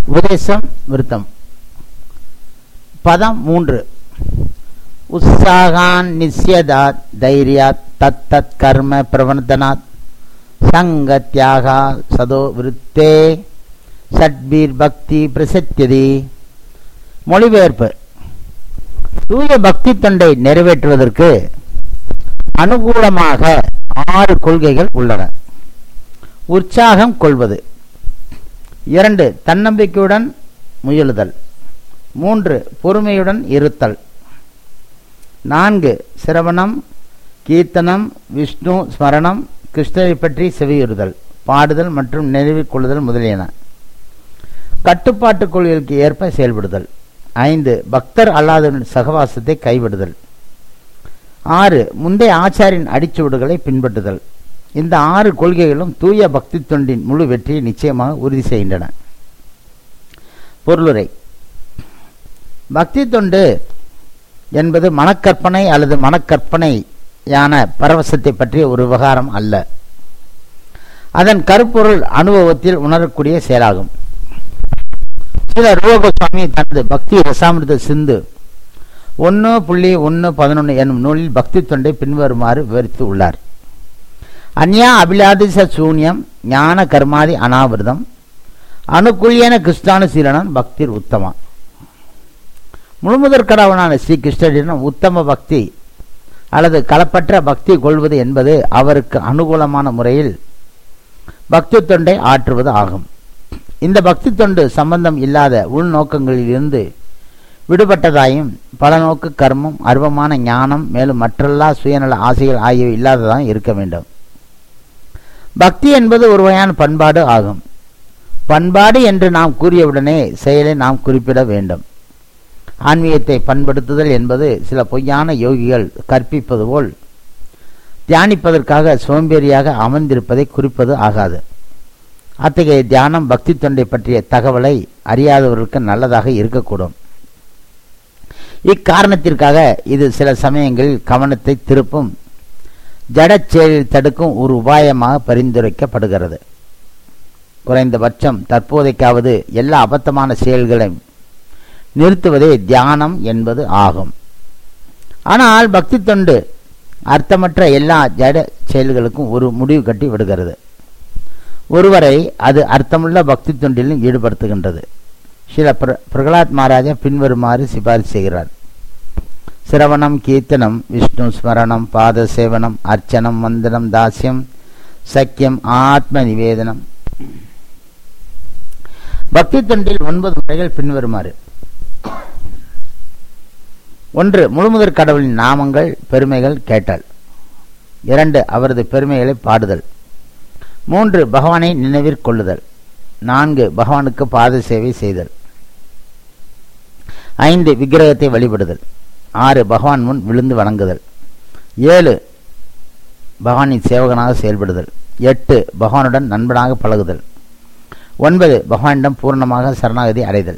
உபதேசம் விருத்தம் பதம் மூன்று உற்சாகான் நிஸ்யதாத் தைரியாத் தத் தத் கர்ம பிரவர்த்தனாத் சங்க தியாகா சதோ விருத்தே சட்பீர் பக்தி பிரசத்தியதி மொழிபெயர்ப்பு தூய பக்தி தொண்டை நிறைவேற்றுவதற்கு அனுகூலமாக ஆறு கொள்கைகள் உள்ளன உற்சாகம் கொள்வது இரண்டு தன்னம்பிக்கையுடன் முயலுதல் மூன்று பொறுமையுடன் இருத்தல் நான்கு சிரவணம் கீர்த்தனம் விஷ்ணு ஸ்மரணம் கிருஷ்ணரை பற்றி செவியுறுதல் பாடுதல் மற்றும் நினைவில் கொள்ளுதல் முதலியன கட்டுப்பாட்டு கொள்கைகளுக்கு ஏற்ப செயல்படுதல் ஐந்து பக்தர் அல்லாதவரின் சகவாசத்தை கைவிடுதல் ஆறு முந்தைய ஆச்சாரின் அடிச்சுவடுகளை பின்பற்றுதல் இந்த ஆறு கொள்கைகளும் தூய பக்தி தொண்டின் முழு வெற்றியை நிச்சயமாக உறுதி செய்கின்றன பொருளுரை பக்தி தொண்டு என்பது மனக்கற்பனை அல்லது மனக்கற்பனையான பரவசத்தை பற்றிய ஒரு விவகாரம் அல்ல அதன் கருப்பொருள் அனுபவத்தில் உணரக்கூடிய செயலாகும் சில ரூபகோஸ்வாமி தனது பக்தி ரசாமிருத சிந்து ஒன்று புள்ளி ஒன்று பதினொன்று என்னும் நூலில் பக்தி தொண்டை பின்வருமாறு விவரித்து உள்ளார் அந்யா அபிலாதிச சூன்யம் ஞான கர்மாதி அனாவிரதம் அனுகுல்யன கிருஷ்ணானுசீலனம் பக்திர் உத்தமா முழுமுதற் கடவுளான ஸ்ரீ கிருஷ்ணரிடம் உத்தம பக்தி அல்லது களப்பற்ற பக்தி கொள்வது என்பது அவருக்கு அனுகூலமான முறையில் பக்தி தொண்டை ஆற்றுவது ஆகும் இந்த பக்தி தொண்டு சம்பந்தம் இல்லாத உள்நோக்கங்களில் இருந்து விடுபட்டதாயும் பல நோக்கு கர்மம் அர்வமான ஞானம் மேலும் மற்றெல்லா சுயநல ஆசைகள் ஆகியவை இல்லாததாயும் இருக்க வேண்டும் பக்தி என்பது ஒரு வகையான பண்பாடு ஆகும் பண்பாடு என்று நாம் கூறியவுடனே செயலை நாம் குறிப்பிட வேண்டும் ஆன்மீகத்தை பண்படுத்துதல் என்பது சில பொய்யான யோகிகள் கற்பிப்பது போல் தியானிப்பதற்காக சோம்பேறியாக அமர்ந்திருப்பதை குறிப்பது ஆகாது அத்தகைய தியானம் பக்தி தொண்டை பற்றிய தகவலை அறியாதவர்களுக்கு நல்லதாக இருக்கக்கூடும் இக்காரணத்திற்காக இது சில சமயங்களில் கவனத்தை திருப்பும் ஜடச் செயலில் தடுக்கும் ஒரு உபாயமாக பரிந்துரைக்கப்படுகிறது குறைந்தபட்சம் தற்போதைக்காவது எல்லா அபத்தமான செயல்களையும் நிறுத்துவதே தியானம் என்பது ஆகும் ஆனால் பக்தி தொண்டு அர்த்தமற்ற எல்லா ஜட செயல்களுக்கும் ஒரு முடிவு கட்டி விடுகிறது ஒருவரை அது அர்த்தமுள்ள பக்தி தொண்டிலும் ஈடுபடுத்துகின்றது சில பிர பிரகலாத் மகாராஜா பின்வருமாறு சிபாரிசு செய்கிறார் சிரவணம் கீர்த்தனம் விஷ்ணு ஸ்மரணம் பாத சேவனம் அர்ச்சனம் வந்தனம் தாஸ்யம் சக்கியம் ஆத்ம நிவேதனம் பக்தி தொண்டில் ஒன்பது முறைகள் பின்வருமாறு ஒன்று முழுமுதற் கடவுளின் நாமங்கள் பெருமைகள் கேட்டல் இரண்டு அவரது பெருமைகளை பாடுதல் மூன்று பகவானை நினைவிற்கொள்ளுதல் நான்கு பகவானுக்கு பாத சேவை செய்தல் ஐந்து விக்கிரகத்தை வழிபடுதல் ஆறு பகவான் முன் விழுந்து வணங்குதல் ஏழு பகவானின் சேவகனாக செயல்படுதல் எட்டு பகவானுடன் நண்பனாக பழகுதல் ஒன்பது பகவானிடம் பூர்ணமாக சரணாகதி அடைதல்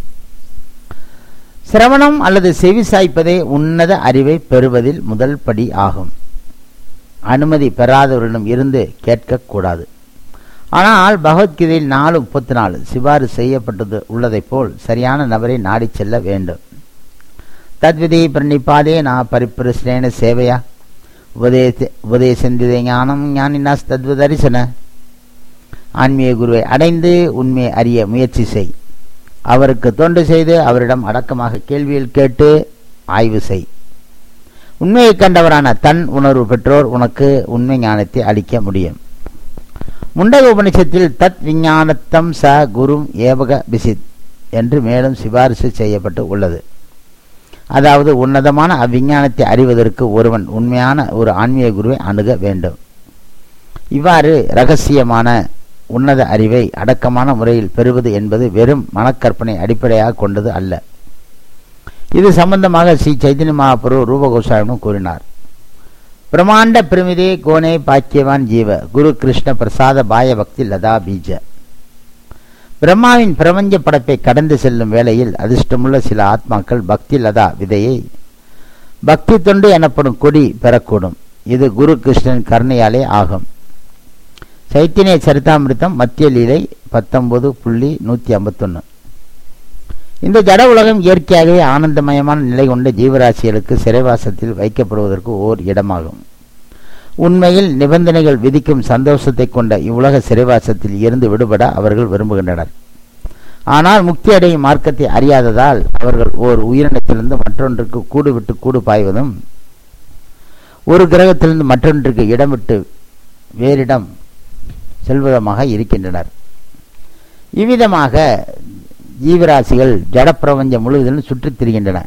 சிரவணம் அல்லது செவி சாய்ப்பதே உன்னத அறிவை பெறுவதில் முதல் படி ஆகும் அனுமதி பெறாதவர்களிடம் இருந்து கேட்கக்கூடாது ஆனால் பகவத்கீதையில் நாலு முப்பத்தி நாலு சிபாறு செய்யப்பட்டது உள்ளதைப் போல் சரியான நபரை நாடிச் செல்ல வேண்டும் தத்விதி பிரணிப்பாதே நான் பரிப்பிரஸ்னேன சேவையா உபதேச உபதேசந்தித ஞானம் ஞானினாஸ் தத்வ தரிசன ஆன்மீக குருவை அடைந்து உண்மையை அறிய முயற்சி செய் அவருக்கு தொண்டு செய்து அவரிடம் அடக்கமாக கேள்வியில் கேட்டு ஆய்வு செய் உண்மையை கண்டவரான தன் உணர்வு பெற்றோர் உனக்கு உண்மை ஞானத்தை அளிக்க முடியும் முண்டக உபனிஷத்தில் தத் விஞ்ஞானத்தம் ச குரும் ஏவக பிசித் என்று மேலும் சிபாரிசு செய்யப்பட்டு உள்ளது அதாவது உன்னதமான அவ்விஞ்ஞானத்தை அறிவதற்கு ஒருவன் உண்மையான ஒரு ஆன்மீக குருவை அணுக வேண்டும் இவ்வாறு ரகசியமான உன்னத அறிவை அடக்கமான முறையில் பெறுவது என்பது வெறும் மனக்கற்பனை அடிப்படையாக கொண்டது அல்ல இது சம்பந்தமாக ஸ்ரீ சைத்தன்ய மகாபுரு ரூபகோசாமியும் கூறினார் பிரமாண்ட பிரமிதே கோனே பாக்கியவான் ஜீவ குரு கிருஷ்ண பிரசாத பாய பக்தி லதா பீஜ பிரம்மாவின் பிரபஞ்ச படைப்பை கடந்து செல்லும் வேளையில் அதிர்ஷ்டமுள்ள சில ஆத்மாக்கள் பக்தி லதா விதையை பக்தி தொண்டு எனப்படும் கொடி பெறக்கூடும் இது குரு கிருஷ்ணன் கருணையாலே ஆகும் சைத்தன்ய சரிதாமிருத்தம் மத்திய லீலை பத்தொன்பது புள்ளி நூற்றி ஐம்பத்தொன்று இந்த ஜட உலகம் இயற்கையாகவே ஆனந்தமயமான நிலை கொண்ட ஜீவராசிகளுக்கு சிறைவாசத்தில் வைக்கப்படுவதற்கு ஓர் இடமாகும் உண்மையில் நிபந்தனைகள் விதிக்கும் சந்தோஷத்தை கொண்ட இவ்வுலக சிறைவாசத்தில் இருந்து விடுபட அவர்கள் விரும்புகின்றனர் ஆனால் முக்தி அடையும் மார்க்கத்தை அறியாததால் அவர்கள் ஓர் உயிரினத்திலிருந்து மற்றொன்றுக்கு கூடு விட்டு கூடு பாய்வதும் ஒரு கிரகத்திலிருந்து மற்றொன்றுக்கு இடம் விட்டு வேறிடம் செல்வதமாக இருக்கின்றனர் இவ்விதமாக ஜீவராசிகள் ஜடப்பிரபஞ்சம் முழுவதிலும் சுற்றித் திரிகின்றன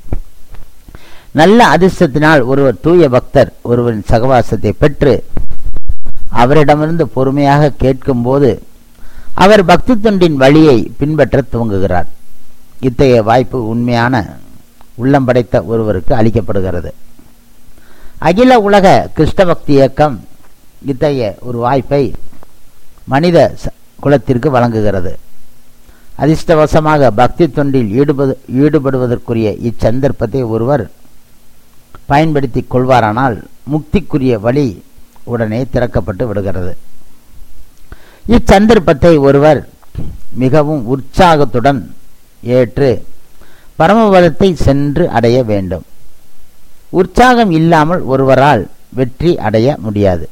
நல்ல அதிர்ஷ்டத்தினால் ஒருவர் தூய பக்தர் ஒருவரின் சகவாசத்தை பெற்று அவரிடமிருந்து பொறுமையாக கேட்கும்போது அவர் பக்தி தொண்டின் வழியை பின்பற்ற துவங்குகிறார் இத்தகைய வாய்ப்பு உண்மையான உள்ளம் படைத்த ஒருவருக்கு அளிக்கப்படுகிறது அகில உலக கிருஷ்ண பக்தி இயக்கம் இத்தகைய ஒரு வாய்ப்பை மனித குலத்திற்கு வழங்குகிறது அதிர்ஷ்டவசமாக பக்தி தொண்டில் ஈடுபடு ஈடுபடுவதற்குரிய இச்சந்தர்ப்பத்தை ஒருவர் பயன்படுத்தி கொள்வாரானால் முக்திக்குரிய வழி உடனே திறக்கப்பட்டு விடுகிறது இச்சந்தர்ப்பத்தை ஒருவர் மிகவும் உற்சாகத்துடன் ஏற்று பரமபதத்தை சென்று அடைய வேண்டும் உற்சாகம் இல்லாமல் ஒருவரால் வெற்றி அடைய முடியாது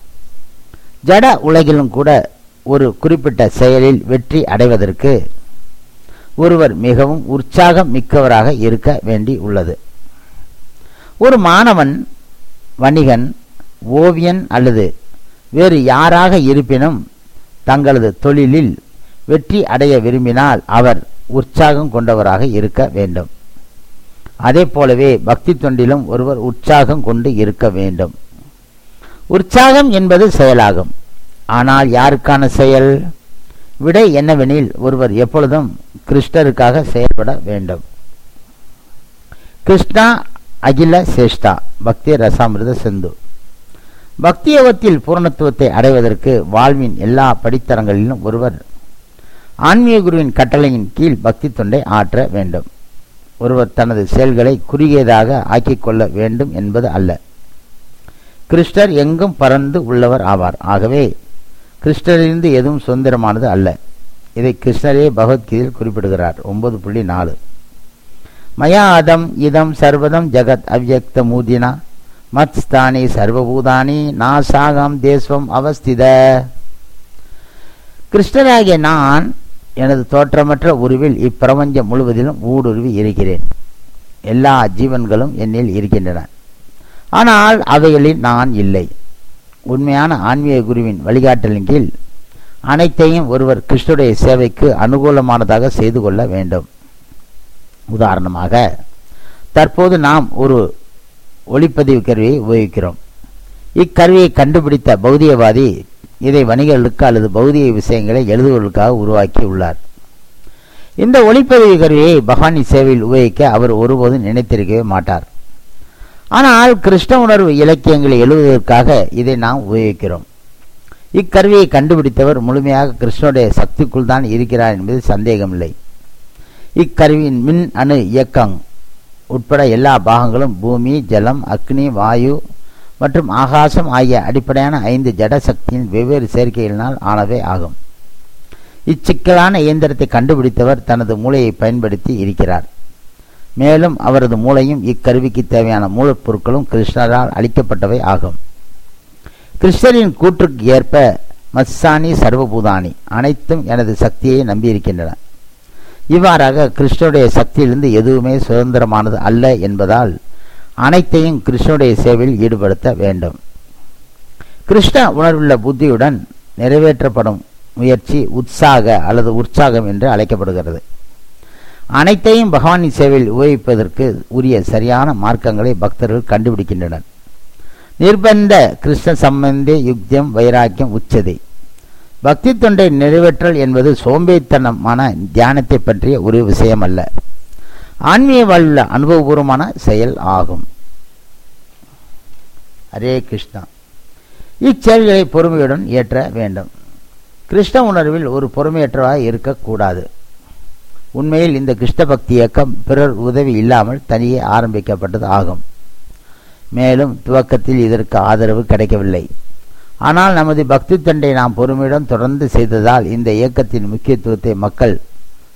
ஜட உலகிலும் கூட ஒரு குறிப்பிட்ட செயலில் வெற்றி அடைவதற்கு ஒருவர் மிகவும் உற்சாகம் மிக்கவராக இருக்க வேண்டி உள்ளது ஒரு மாணவன் வணிகன் ஓவியன் அல்லது வேறு யாராக இருப்பினும் தங்களது தொழிலில் வெற்றி அடைய விரும்பினால் அவர் உற்சாகம் கொண்டவராக இருக்க வேண்டும் அதே போலவே பக்தி தொண்டிலும் ஒருவர் உற்சாகம் கொண்டு இருக்க வேண்டும் உற்சாகம் என்பது செயலாகும் ஆனால் யாருக்கான செயல் விடை என்னவெனில் ஒருவர் எப்பொழுதும் கிருஷ்ணருக்காக செயல்பட வேண்டும் கிருஷ்ணா அகில சேஷ்டா பக்தி ரசாமிருத சிந்து பக்தி யோகத்தில் பூரணத்துவத்தை அடைவதற்கு வாழ்வின் எல்லா படித்தரங்களிலும் ஒருவர் ஆன்மீக குருவின் கட்டளையின் கீழ் பக்தி தொண்டை ஆற்ற வேண்டும் ஒருவர் தனது செயல்களை குறுகியதாக ஆக்கிக் கொள்ள வேண்டும் என்பது அல்ல கிருஷ்ணர் எங்கும் பறந்து உள்ளவர் ஆவார் ஆகவே கிருஷ்ணரிலிருந்து எதுவும் சுதந்திரமானது அல்ல இதை கிருஷ்ணரே பகவத்கீதையில் குறிப்பிடுகிறார் ஒன்பது புள்ளி நாலு மயா அதம் இதம் சர்வதம் ஜகத் அவ்யக்த மூதினா மத்ஸ்தானி சர்வபூதானி நாசாகம் தேஸ்வம் அவஸ்தித கிருஷ்ணராகிய நான் எனது தோற்றமற்ற உருவில் இப்பிரபஞ்சம் முழுவதிலும் ஊடுருவி இருக்கிறேன் எல்லா ஜீவன்களும் என்னில் இருக்கின்றன ஆனால் அவைகளில் நான் இல்லை உண்மையான ஆன்மீக குருவின் வழிகாட்டலின் கீழ் அனைத்தையும் ஒருவர் கிருஷ்ணருடைய சேவைக்கு அனுகூலமானதாக செய்து கொள்ள வேண்டும் உதாரணமாக தற்போது நாம் ஒரு ஒளிப்பதிவு கருவியை உபயோகிக்கிறோம் இக்கருவியை கண்டுபிடித்த பௌதிகவாதி இதை வணிகர்களுக்கு அல்லது பௌதிக விஷயங்களை எழுதுவதற்காக உருவாக்கி உள்ளார் இந்த ஒளிப்பதிவு கருவியை பகவானி சேவையில் உபயோகிக்க அவர் ஒருபோதும் நினைத்திருக்கவே மாட்டார் ஆனால் கிருஷ்ண உணர்வு இலக்கியங்களை எழுதுவதற்காக இதை நாம் உபயோகிக்கிறோம் இக்கருவியை கண்டுபிடித்தவர் முழுமையாக கிருஷ்ணனுடைய சக்திக்குள் தான் இருக்கிறார் என்பது சந்தேகமில்லை இக்கருவியின் மின் அணு இயக்கம் உட்பட எல்லா பாகங்களும் பூமி ஜலம் அக்னி வாயு மற்றும் ஆகாசம் ஆகிய அடிப்படையான ஐந்து ஜட சக்தியின் வெவ்வேறு சேர்க்கைகளினால் ஆனவை ஆகும் இச்சிக்கலான இயந்திரத்தை கண்டுபிடித்தவர் தனது மூளையை பயன்படுத்தி இருக்கிறார் மேலும் அவரது மூளையும் இக்கருவிக்கு தேவையான மூலப்பொருட்களும் கிருஷ்ணரால் அளிக்கப்பட்டவை ஆகும் கிருஷ்ணரின் கூற்றுக்கு ஏற்ப மத்சானி சர்வபூதானி அனைத்தும் எனது சக்தியை நம்பியிருக்கின்றன இவ்வாறாக கிருஷ்ணனுடைய சக்தியிலிருந்து எதுவுமே சுதந்திரமானது அல்ல என்பதால் அனைத்தையும் கிருஷ்ணனுடைய சேவையில் ஈடுபடுத்த வேண்டும் கிருஷ்ண உணர்வுள்ள புத்தியுடன் நிறைவேற்றப்படும் முயற்சி உற்சாக அல்லது உற்சாகம் என்று அழைக்கப்படுகிறது அனைத்தையும் பகவானின் சேவையில் உபயோகிப்பதற்கு உரிய சரியான மார்க்கங்களை பக்தர்கள் கண்டுபிடிக்கின்றனர் நிர்பந்த கிருஷ்ண சம்பந்தே யுக்தியம் வைராக்கியம் உச்சதை பக்தி தொண்டை நிறைவேற்றல் என்பது சோம்பேறித்தனமான தியானத்தை பற்றிய ஒரு விஷயம் அல்ல ஆன்மீக வாழ்வுள்ள அனுபவபூர்வமான செயல் ஆகும் ஹரே கிருஷ்ணா இச்செயல்களை பொறுமையுடன் ஏற்ற வேண்டும் கிருஷ்ண உணர்வில் ஒரு பொறுமையற்றவாக இருக்கக்கூடாது உண்மையில் இந்த கிருஷ்ண பக்தி இயக்கம் பிறர் உதவி இல்லாமல் தனியே ஆரம்பிக்கப்பட்டது ஆகும் மேலும் துவக்கத்தில் இதற்கு ஆதரவு கிடைக்கவில்லை ஆனால் நமது பக்தி தொண்டை நாம் பொறுமையுடன் தொடர்ந்து செய்ததால் இந்த இயக்கத்தின் முக்கியத்துவத்தை மக்கள்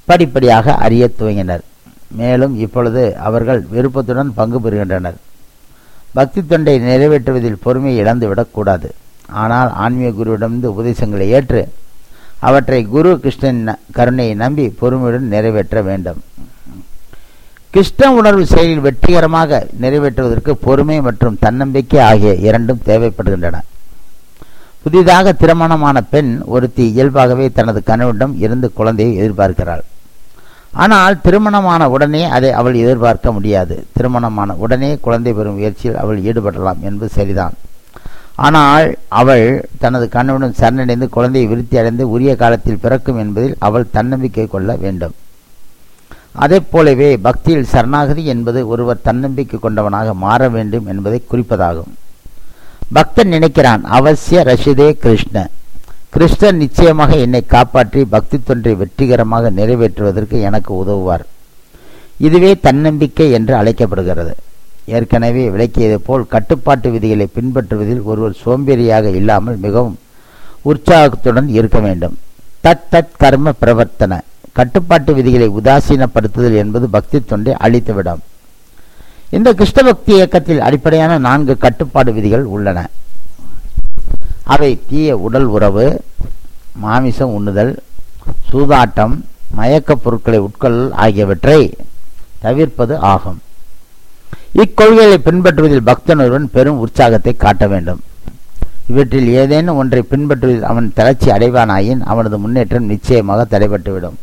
படிப்படியாக அறியத் துவங்கினர் மேலும் இப்பொழுது அவர்கள் விருப்பத்துடன் பங்கு பெறுகின்றனர் பக்தி தொண்டை நிறைவேற்றுவதில் பொறுமையை இழந்துவிடக்கூடாது ஆனால் ஆன்மீக குருவிடமிருந்து உபதேசங்களை ஏற்று அவற்றை குரு கிருஷ்ணன் கருணையை நம்பி பொறுமையுடன் நிறைவேற்ற வேண்டும் கிருஷ்ண உணர்வு செயலில் வெற்றிகரமாக நிறைவேற்றுவதற்கு பொறுமை மற்றும் தன்னம்பிக்கை ஆகிய இரண்டும் தேவைப்படுகின்றன புதிதாக திருமணமான பெண் ஒருத்தி இயல்பாகவே தனது கணவனிடம் இருந்து குழந்தையை எதிர்பார்க்கிறாள் ஆனால் திருமணமான உடனே அதை அவள் எதிர்பார்க்க முடியாது திருமணமான உடனே குழந்தை பெறும் முயற்சியில் அவள் ஈடுபடலாம் என்பது சரிதான் ஆனால் அவள் தனது கணவனுடன் சரணடைந்து குழந்தையை விருத்தி அடைந்து உரிய காலத்தில் பிறக்கும் என்பதில் அவள் தன்னம்பிக்கை கொள்ள வேண்டும் அதே போலவே பக்தியில் சரணாகதி என்பது ஒருவர் தன்னம்பிக்கை கொண்டவனாக மாற வேண்டும் என்பதை குறிப்பதாகும் பக்தன் நினைக்கிறான் அவசிய ரஷிதே கிருஷ்ண கிருஷ்ணன் நிச்சயமாக என்னை காப்பாற்றி பக்தி தொன்றை வெற்றிகரமாக நிறைவேற்றுவதற்கு எனக்கு உதவுவார் இதுவே தன்னம்பிக்கை என்று அழைக்கப்படுகிறது ஏற்கனவே விளக்கியது போல் கட்டுப்பாட்டு விதிகளை பின்பற்றுவதில் ஒருவர் சோம்பேறியாக இல்லாமல் மிகவும் உற்சாகத்துடன் இருக்க வேண்டும் தத் தத் கர்ம பிரவர்த்தன கட்டுப்பாட்டு விதிகளை உதாசீனப்படுத்துதல் என்பது பக்தி தொண்டை அழித்துவிடும் இந்த கிருஷ்ண பக்தி இயக்கத்தில் அடிப்படையான நான்கு கட்டுப்பாடு விதிகள் உள்ளன அவை தீய உடல் உறவு மாமிசம் உண்ணுதல் சூதாட்டம் மயக்கப் பொருட்களை உட்கொள்ளல் ஆகியவற்றை தவிர்ப்பது ஆகும் இக்கொள்கைகளை பின்பற்றுவதில் பக்தன் ஒருவன் பெரும் உற்சாகத்தை காட்ட வேண்டும் இவற்றில் ஏதேனும் ஒன்றை பின்பற்றுவதில் அவன் தளர்ச்சி அடைவானாயின் அவனது முன்னேற்றம் நிச்சயமாக தடைபட்டுவிடும்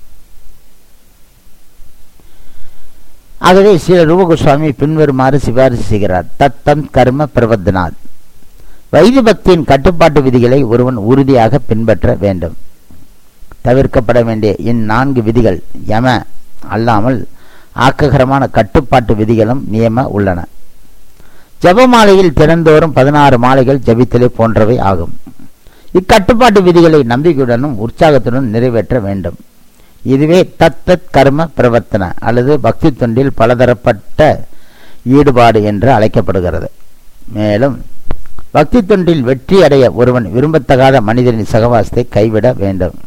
ஆகவே ஸ்ரீ ரூபகோஸ்வாமி பின்வருமாறு சிபாரிசு செய்கிறார் தத்தம் கர்ம பிரபத்னாத் வைதி பக்தியின் கட்டுப்பாட்டு விதிகளை ஒருவன் உறுதியாக பின்பற்ற வேண்டும் தவிர்க்கப்பட வேண்டிய இந்நான்கு விதிகள் யம அல்லாமல் ஆக்ககரமான கட்டுப்பாட்டு விதிகளும் நியம உள்ளன ஜபமாலையில் திறந்தோறும் பதினாறு மாலைகள் ஜபித்தலை போன்றவை ஆகும் இக்கட்டுப்பாட்டு விதிகளை நம்பிக்கையுடனும் உற்சாகத்துடன் நிறைவேற்ற வேண்டும் இதுவே தத்தத் கர்ம பிரவர்த்தன அல்லது பக்தி தொண்டில் பலதரப்பட்ட ஈடுபாடு என்று அழைக்கப்படுகிறது மேலும் பக்தி தொண்டில் வெற்றி அடைய ஒருவன் விரும்பத்தகாத மனிதனின் சகவாசத்தை கைவிட வேண்டும்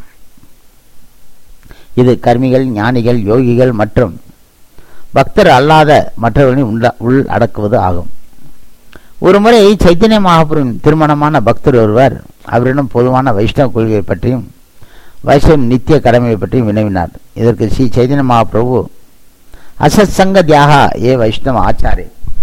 இது கர்மிகள் ஞானிகள் யோகிகள் மற்றும் பக்தர் அல்லாத மற்றவர்களின் உள்ள உள் அடக்குவது ஆகும் ஒருமுறை சைத்தன்ய மகாபுரின் திருமணமான பக்தர் ஒருவர் அவரிடம் பொதுவான வைஷ்ணவ கொள்கையை பற்றியும் வைஷ்ணவ நித்திய கடமையை பற்றியும் வினவினார் இதற்கு ஸ்ரீ சைதன்ய மகாபிரபு அசத் சங்க தியாகா ஏ வைஷ்ணவ ஆச்சாரே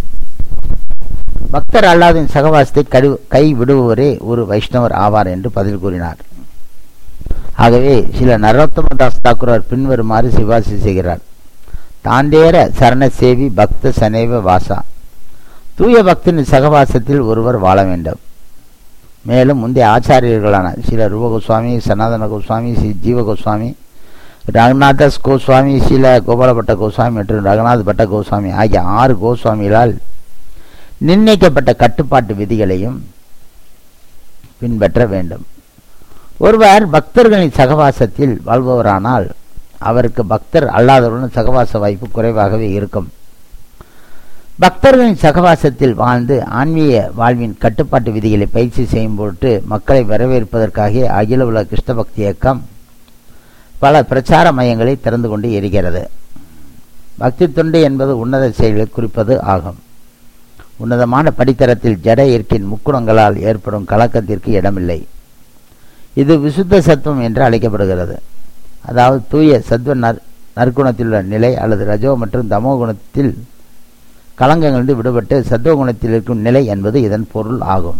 பக்தர் அல்லாதின் சகவாசத்தை கடு கை விடுபவரே ஒரு வைஷ்ணவர் ஆவார் என்று பதில் கூறினார் ஆகவே சில நரோத்தம தாஸ் தாக்குரார் பின்வருமாறு சிபாரிசு செய்கிறார் தாண்டேர சரண சேவி பக்த சனைவ வாசா தூய பக்தனின் சகவாசத்தில் ஒருவர் வாழ வேண்டும் மேலும் முந்தைய ஆச்சாரியர்களான சில ரூப கோஸ்வாமி சனாதன கோஸ்வாமி ஸ்ரீ ஜீவ கோஸ்வாமி ரங்கநாதஸ் கோஸ்வாமி சில கோபாலபட்ட கோஸ்வாமி மற்றும் ரங்கநாத் பட்ட கோஸ்வாமி ஆகிய ஆறு கோஸ்வாமிகளால் நிர்ணயிக்கப்பட்ட கட்டுப்பாட்டு விதிகளையும் பின்பற்ற வேண்டும் ஒருவர் பக்தர்களின் சகவாசத்தில் வாழ்பவரானால் அவருக்கு பக்தர் அல்லாதவருடன் சகவாச வாய்ப்பு குறைவாகவே இருக்கும் பக்தர்களின் சகவாசத்தில் வாழ்ந்து ஆன்மீக வாழ்வின் கட்டுப்பாட்டு விதிகளை பயிற்சி செய்யும் பொருட்டு மக்களை வரவேற்பதற்காக அகில உலக கிருஷ்ண பக்தி இயக்கம் பல பிரச்சார மையங்களை திறந்து கொண்டு இருக்கிறது பக்தி தொண்டு என்பது உன்னத செயல்களை குறிப்பது ஆகும் உன்னதமான படித்தரத்தில் ஜட இயற்கையின் முக்குணங்களால் ஏற்படும் கலக்கத்திற்கு இடமில்லை இது விசுத்த சத்துவம் என்று அழைக்கப்படுகிறது அதாவது தூய சத்வ நற் நற்குணத்தில் உள்ள நிலை அல்லது ரஜோ மற்றும் தமோ குணத்தில் கலங்கங்களிலிருந்து விடுபட்டு சத்துவ குணத்தில் இருக்கும் நிலை என்பது இதன் பொருள் ஆகும்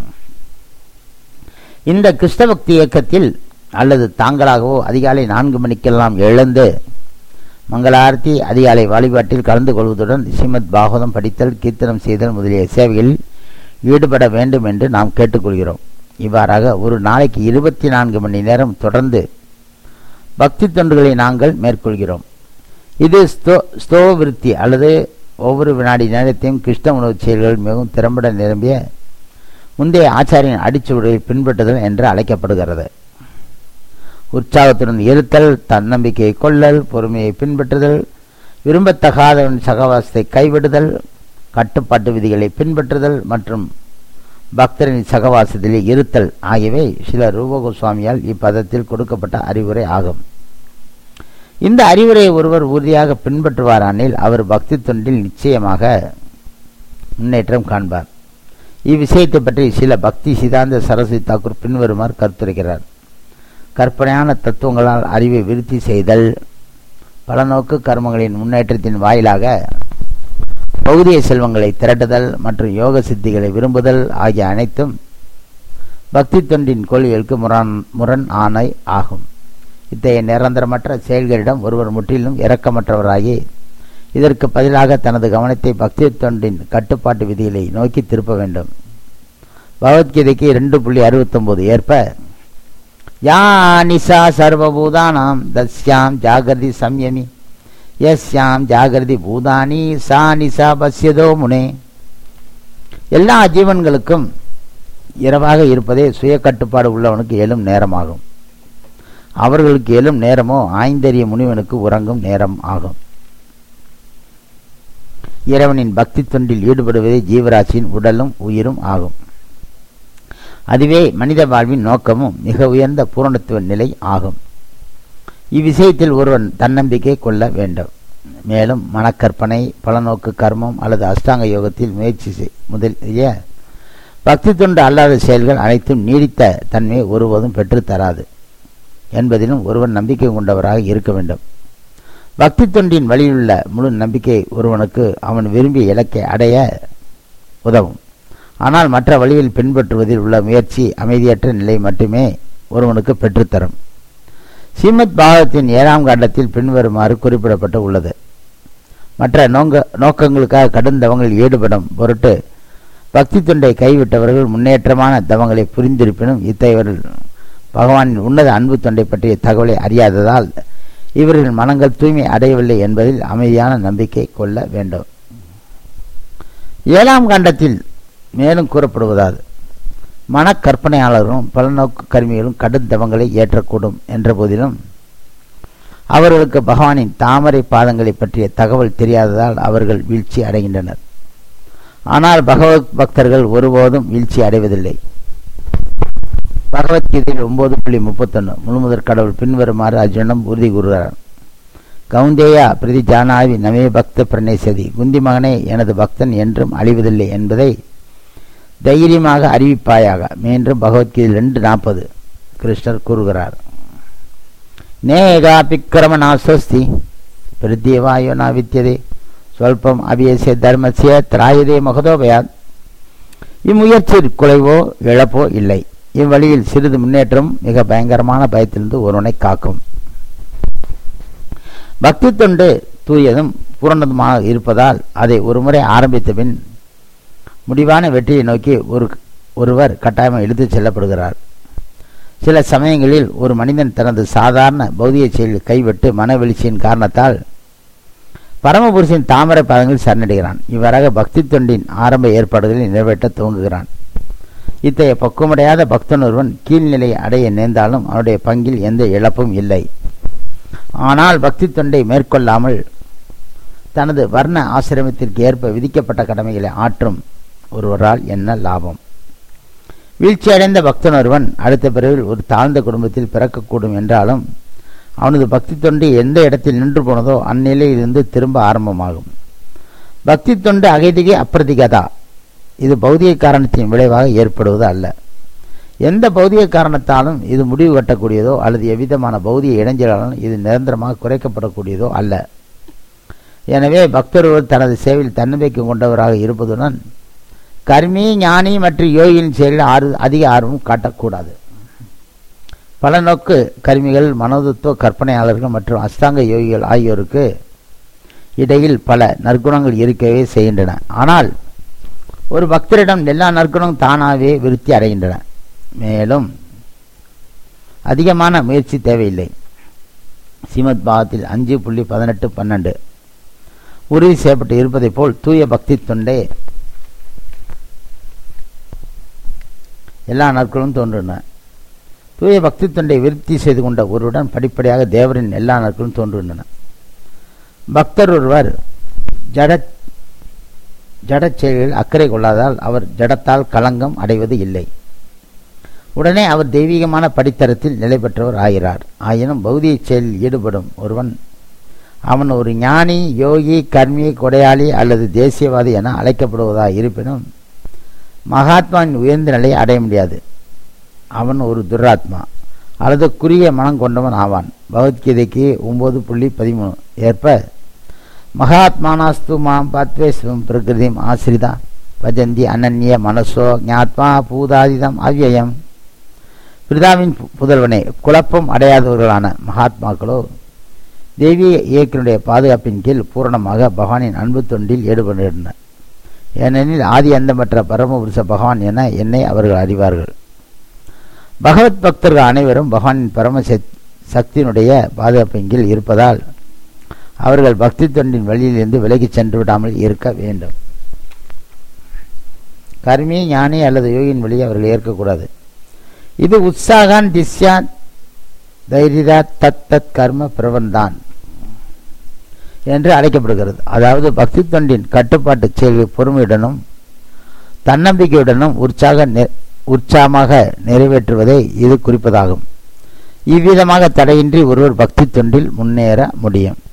இந்த கிருஷ்ணபக்தி இயக்கத்தில் அல்லது தாங்களாகவோ அதிகாலை நான்கு மணிக்கெல்லாம் எழுந்து மங்களாரத்தி அதிகாலை வழிபாட்டில் கலந்து கொள்வதுடன் ஸ்ரீமத் பாகவதம் படித்தல் கீர்த்தனம் செய்தல் முதலிய சேவைகளில் ஈடுபட வேண்டும் என்று நாம் கேட்டுக்கொள்கிறோம் இவ்வாறாக ஒரு நாளைக்கு இருபத்தி நான்கு மணி நேரம் தொடர்ந்து பக்தி தொண்டுகளை நாங்கள் மேற்கொள்கிறோம் இது ஸ்தோ ஸ்தோவிருத்தி அல்லது ஒவ்வொரு வினாடி நேரத்தையும் கிருஷ்ண உணவு செயல்கள் மிகவும் திறம்பட நிரம்பிய முந்தைய ஆச்சாரியின் அடிச்சுவடுகளை பின்பற்றுதல் என்று அழைக்கப்படுகிறது உற்சாகத்துடன் இருத்தல் தன்னம்பிக்கையை கொள்ளல் பொறுமையை பின்பற்றுதல் விரும்பத்தகாதவன் சகவாசத்தை கைவிடுதல் கட்டுப்பாட்டு விதிகளை பின்பற்றுதல் மற்றும் பக்தரின் சகவாசத்திலே இருத்தல் ஆகியவை சில ரூபகோஸ்வாமியால் இப்பதத்தில் கொடுக்கப்பட்ட அறிவுரை ஆகும் இந்த அறிவுரையை ஒருவர் உறுதியாக பின்பற்றுவாரானில் அவர் பக்தி தொண்டில் நிச்சயமாக முன்னேற்றம் காண்பார் இவ்விஷயத்தை பற்றி சில பக்தி சிதாந்த சரஸ்வதி தாக்கூர் பின்வருமாறு கருத்துரைக்கிறார் கற்பனையான தத்துவங்களால் அறிவை விருத்தி செய்தல் பலநோக்கு கர்மங்களின் முன்னேற்றத்தின் வாயிலாக பௌதிக செல்வங்களை திரட்டுதல் மற்றும் யோக சித்திகளை விரும்புதல் ஆகிய அனைத்தும் பக்தி தொண்டின் கொள்கைகளுக்கு முரண் முரண் ஆணை ஆகும் இத்தகைய நிரந்தரமற்ற செயல்களிடம் ஒருவர் முற்றிலும் இரக்கமற்றவராகி இதற்கு பதிலாக தனது கவனத்தை பக்தி தொண்டின் கட்டுப்பாட்டு விதிகளை நோக்கி திருப்ப வேண்டும் பகவத்கீதைக்கு ரெண்டு புள்ளி அறுபத்தொன்பது ஏற்ப யா நிசா சர்வபூதானாம் தஸ்யாம் ஜாகிரதி சம்யமி யஸ்யாம் ஜாகிரதி பூதானி சா நிசா பஸ்யதோ முனே எல்லா ஜீவன்களுக்கும் இரவாக இருப்பதே சுய கட்டுப்பாடு உள்ளவனுக்கு எழும் நேரமாகும் அவர்களுக்கு எழும் நேரமோ ஆய்ந்தறிய முனிவனுக்கு உறங்கும் நேரம் ஆகும் இறைவனின் பக்தி தொண்டில் ஈடுபடுவதே ஜீவராசியின் உடலும் உயிரும் ஆகும் அதுவே மனித வாழ்வின் நோக்கமும் மிக உயர்ந்த பூரணத்துவ நிலை ஆகும் இவ்விஷயத்தில் ஒருவன் தன்னம்பிக்கை கொள்ள வேண்டும் மேலும் மனக்கற்பனை பலநோக்கு கர்மம் அல்லது அஷ்டாங்க யோகத்தில் முயற்சி செய் முதலிய பக்தி தொண்டு அல்லாத செயல்கள் அனைத்தும் நீடித்த தன்மையை ஒருபோதும் பெற்றுத்தராது என்பதிலும் ஒருவன் நம்பிக்கை கொண்டவராக இருக்க வேண்டும் பக்தி தொண்டின் வழியிலுள்ள முழு நம்பிக்கை ஒருவனுக்கு அவன் விரும்பிய இலக்கை அடைய உதவும் ஆனால் மற்ற வழியில் பின்பற்றுவதில் உள்ள முயற்சி அமைதியற்ற நிலை மட்டுமே ஒருவனுக்கு பெற்றுத்தரும் ஸ்ரீமத் பாகவத்தின் ஏழாம் காண்டத்தில் பின்வருமாறு குறிப்பிடப்பட்டு உள்ளது மற்ற நோங்க நோக்கங்களுக்காக கடும் தவங்களில் ஈடுபடும் பொருட்டு பக்தி தொண்டை கைவிட்டவர்கள் முன்னேற்றமான தவங்களை புரிந்திருப்பினும் இத்தகையவர்கள் பகவானின் உன்னத அன்பு தொண்டை பற்றிய தகவலை அறியாததால் இவர்கள் மனங்கள் தூய்மை அடையவில்லை என்பதில் அமைதியான நம்பிக்கை கொள்ள வேண்டும் ஏழாம் காண்டத்தில் மேலும் கூறப்படுவதால் மனக்கற்பனையாளர்களும் பலநோக்கு கருமிகளும் கடும் தவங்களை ஏற்றக்கூடும் என்ற போதிலும் அவர்களுக்கு பகவானின் தாமரை பாதங்களை பற்றிய தகவல் தெரியாததால் அவர்கள் வீழ்ச்சி அடைகின்றனர் ஆனால் பகவத் பக்தர்கள் ஒருபோதும் வீழ்ச்சி அடைவதில்லை பகவத்கீதையில் ஒன்பது புள்ளி முப்பத்தொன்று முழுமுதற் கடவுள் பின்வருமாறு அர்ஜுனம் உறுதி கூறுகிறார் கவுந்தேயா பிரதி ஜானாவி நமே பக்த பிரணேசதி குந்தி மகனே எனது பக்தன் என்றும் அழிவதில்லை என்பதை தைரியமாக அறிவிப்பாயாக மீண்டும் பகவத்கீதை ரெண்டு நாற்பது கிருஷ்ணர் கூறுகிறார் நேகா பிக்கிரம நாஸ்வஸ்தி பிரத்யவாயோ நா வித்தியதே சொல்பம் அபியசிய தர்மசிய திராயுதே மகதோபயாத் இம்முயற்சி குலைவோ இழப்போ இல்லை இவ்வழியில் சிறிது முன்னேற்றம் மிக பயங்கரமான பயத்திலிருந்து ஒருவனை காக்கும் பக்தி தொண்டு தூயதும் பூரணதுமாக இருப்பதால் அதை ஒருமுறை ஆரம்பித்த பின் முடிவான வெற்றியை நோக்கி ஒரு ஒருவர் கட்டாயமாக இழுத்துச் செல்லப்படுகிறார் சில சமயங்களில் ஒரு மனிதன் தனது சாதாரண பௌதிக செயலில் கைவிட்டு மனவெளிச்சியின் காரணத்தால் பரமபுருஷின் தாமரை பாதங்களில் சரணடைகிறான் இவ்வாறாக பக்தி தொண்டின் ஆரம்ப ஏற்பாடுகளை நிறைவேற்ற துவங்குகிறான் இத்தகைய பக்குவமடையாத பக்தன் ஒருவன் கீழ்நிலையை அடைய நேர்ந்தாலும் அவனுடைய பங்கில் எந்த இழப்பும் இல்லை ஆனால் பக்தி தொண்டை மேற்கொள்ளாமல் தனது வர்ண ஆசிரமத்திற்கு ஏற்ப விதிக்கப்பட்ட கடமைகளை ஆற்றும் ஒருவரால் என்ன லாபம் வீழ்ச்சியடைந்த பக்தன் ஒருவன் அடுத்த பிறவில் ஒரு தாழ்ந்த குடும்பத்தில் பிறக்கக்கூடும் என்றாலும் அவனது பக்தி தொண்டு எந்த இடத்தில் நின்று போனதோ அந்நிலையிலிருந்து திரும்ப ஆரம்பமாகும் பக்தி தொண்டு அகைதிகை அப்பிரதிகதா இது பௌதிக காரணத்தின் விளைவாக ஏற்படுவது அல்ல எந்த பௌதிக காரணத்தாலும் இது முடிவு கட்டக்கூடியதோ அல்லது எவ்விதமான பௌதிக இடைஞ்சலாலும் இது நிரந்தரமாக குறைக்கப்படக்கூடியதோ அல்ல எனவே பக்தர் ஒருவர் தனது சேவையில் தன்னம்பிக்கை கொண்டவராக இருப்பதுடன் கர்மி ஞானி மற்றும் யோகியின் செயலில் ஆறு அதிக ஆர்வம் காட்டக்கூடாது பல நோக்கு கருமிகள் மனோதத்துவ கற்பனையாளர்கள் மற்றும் அஸ்தாங்க யோகிகள் ஆகியோருக்கு இடையில் பல நற்குணங்கள் இருக்கவே செய்கின்றன ஆனால் ஒரு பக்தரிடம் எல்லா நற்குணம் தானாகவே விருத்தி அடைகின்றன மேலும் அதிகமான முயற்சி தேவையில்லை ஸ்ரீமத் பாகத்தில் அஞ்சு புள்ளி பதினெட்டு பன்னெண்டு உறுதி செய்யப்பட்டு இருப்பதைப் போல் தூய பக்தி தொண்டே எல்லா நாட்களும் தோன்றின தூய பக்தி தொண்டை விருத்தி செய்து கொண்ட ஒருவருடன் படிப்படியாக தேவரின் எல்லா நாட்களும் தோன்றுகின்றன பக்தர் ஒருவர் ஜட ஜடச் செயல்களில் அக்கறை கொள்ளாதால் அவர் ஜடத்தால் களங்கம் அடைவது இல்லை உடனே அவர் தெய்வீகமான படித்தரத்தில் நிலை பெற்றவர் ஆகிறார் ஆயினும் பௌதிக செயலில் ஈடுபடும் ஒருவன் அவன் ஒரு ஞானி யோகி கர்மி கொடையாளி அல்லது தேசியவாதி என அழைக்கப்படுவதாக இருப்பினும் மகாத்மாவின் உயர்ந்த நிலையை அடைய முடியாது அவன் ஒரு துராத்மா அல்லது குறுகிய மனம் கொண்டவன் ஆவான் பகவத்கீதைக்கு ஒன்பது புள்ளி பதிமூணு ஏற்ப மகாத்மானாஸ்து மாம் பத்வேஸ்வம் பிரகிருதிம் ஆசிரிதா பஜந்தி அனன்ய மனசோ ஞாத்மா பூதாதிதம் அவ்யயம் பிரிதாவின் புதல்வனே குழப்பம் அடையாதவர்களான மகாத்மாக்களோ தெய்வீக இயக்கினுடைய பாதுகாப்பின் கீழ் பூரணமாக பகவானின் அன்பு தொண்டில் ஈடுபடுகின்றனர் ஏனெனில் ஆதி அந்தமற்ற பரமபுருஷ பகவான் என என்னை அவர்கள் அறிவார்கள் பகவத் பக்தர்கள் அனைவரும் பகவானின் பரம சக்தியினுடைய பாதுகாப்பின் கீழ் இருப்பதால் அவர்கள் பக்தி தொண்டின் வழியிலிருந்து விலகிச் சென்று விடாமல் இருக்க வேண்டும் கர்மி ஞானி அல்லது யோகியின் வழியை அவர்கள் ஏற்கக்கூடாது இது உற்சாகான் திஸ்யா தைரிதா தத் தத் கர்ம பிரபந்தான் என்று அழைக்கப்படுகிறது அதாவது பக்தி தொண்டின் கட்டுப்பாட்டு செயல்களை பொறுமையுடனும் தன்னம்பிக்கையுடனும் உற்சாக உற்சாகமாக நிறைவேற்றுவதை இது குறிப்பதாகும் இவ்விதமாக தடையின்றி ஒருவர் பக்தி தொண்டில் முன்னேற முடியும்